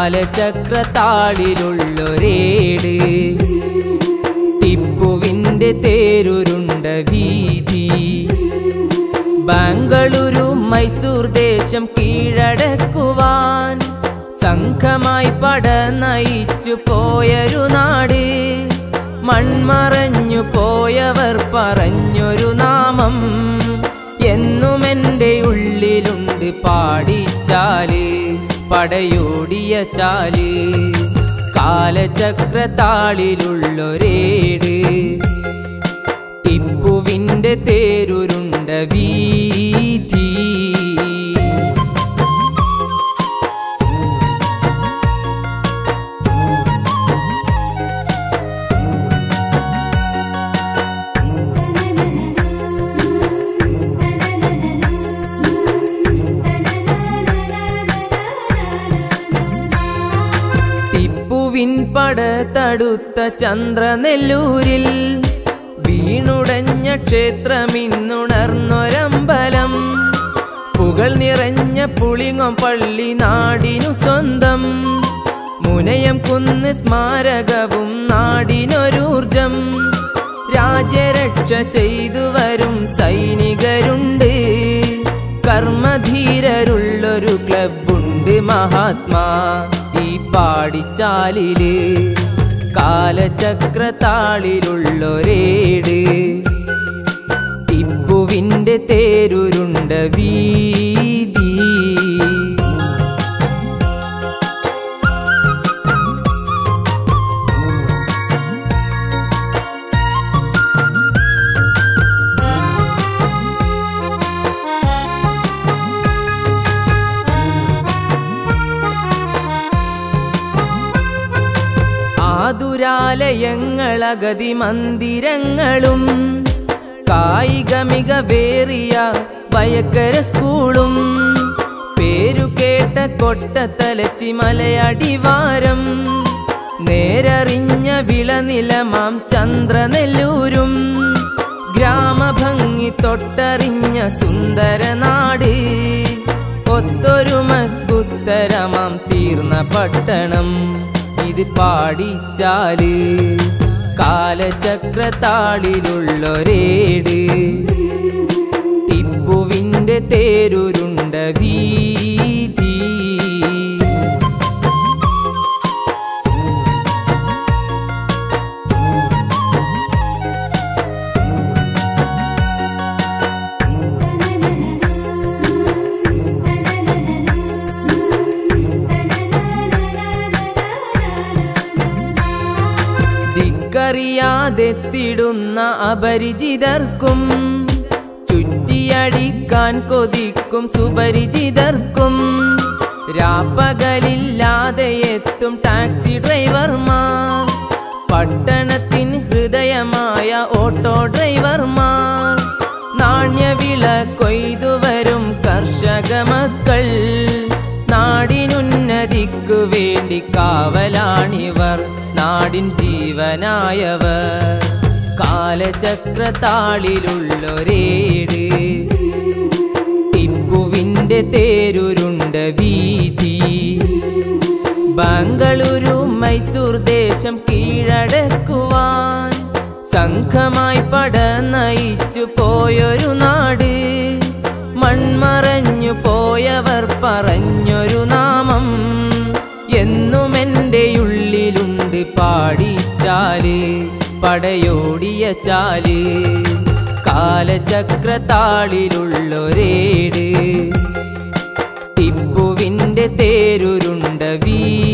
കാലചക്രത്താളിലുള്ളൊരേട് ടിപ്പുവിൻ്റെ തേരുരുണ്ട വീതി ബാംഗ്ലൂരു മൈസൂർ ദേശം കീഴടക്കുവാൻ സംഘമായി പട നയിച്ചു പോയൊരു നാട് മൺമറഞ്ഞു പോയവർ പറഞ്ഞൊരു നാമം എന്നും എൻ്റെ ഉള്ളിലുണ്ട് പാടിച്ചാല് പടയോടിയ ചാല് കാലചക്രത്താളിലുള്ളൊരേട് ടിപ്പുവിൻ്റെ തേരുരുണ്ട വീതി ടിപ്പുവിൻ പട തടുത്ത ചന്ദ്രനെല്ലൂരിൽ വീണുടഞ്ഞ ക്ഷേത്രമിന്നുണർന്നൊരമ്പലം പുകൾ നിറഞ്ഞ പുളിങ്ങം പള്ളി നാടിനു സ്വന്തം മുനയം കുന്ന് സ്മാരകവും നാടിനൊരൂർജം രാജ്യരക്ഷ ചെയ്തു വരും സൈനികരുണ്ട് കർമ്മധീരരുള്ളൊരു ക്ലബുണ്ട് മഹാത്മാ ഈ പാടിച്ചാലില് കാലചക്രത്താളിലുള്ളൊരേട് ടിപ്പുവിൻ്റെ തേരുരുണ്ട വീതി ആതുരാലയങ്ങളഗതി മന്ദിരങ്ങളും കായിക മികവേറിയ വയക്കര സ്കൂളും പേരുകേട്ട കൊട്ടത്തലച്ചി മലയടിവാരം നേരറിഞ്ഞ വിളനിലമാം ചന്ദ്രനെല്ലൂരും ഗ്രാമഭംഗി തൊട്ടറിഞ്ഞ സുന്ദരനാട് ഒത്തൊരുമക്കുത്തരമാം തീർന്ന പട്ടണം ഇത് പാടിച്ചാല് കാലചക്രത്താളിലുള്ളൊരേട് ടിപ്പുവിൻ്റെ തേരുരുണ്ട വീതി ദിക്കറിയാതെത്തിടുന്ന അപരിചിതർക്കും ചുറ്റിയടിക്കാൻ കൊതിക്കും സുപരിചിതർക്കും രാപ്പകലില്ലാതെ എത്തും ടാക്സി ഡ്രൈവർമാർ പട്ടണത്തിൻ ഹൃദയമായ ഓട്ടോ ഡ്രൈവർമാർ നാണ്യവിള കൊയ്തു വരും കർഷക മക്കൾ നാടിനുന്നതിക്കു വേണ്ടി കാവലാണിവർ നാടിൻ ജീവനായവർ കാലചക്രത്താളിലുള്ളൊരേട് ടിപ്പുവിൻ്റെ തേരുരുണ്ട വീതി ബാംഗ്ലൂരു മൈസൂർ ദേശം കീഴടക്കുവാൻ സംഘമായി പട നയിച്ചു പോയൊരു നാട് മൺമറഞ്ഞു പോയവർ പറഞ്ഞൊരു നാമം എന്നും എൻ്റെ ഉള്ളിലുണ്ട് പാടിച്ചാല് പടയോടിയ ചാല് കാലചക്രത്താളിലുള്ളൊരേട് ടിപ്പുവിൻ്റെ തേരുരുണ്ട വീ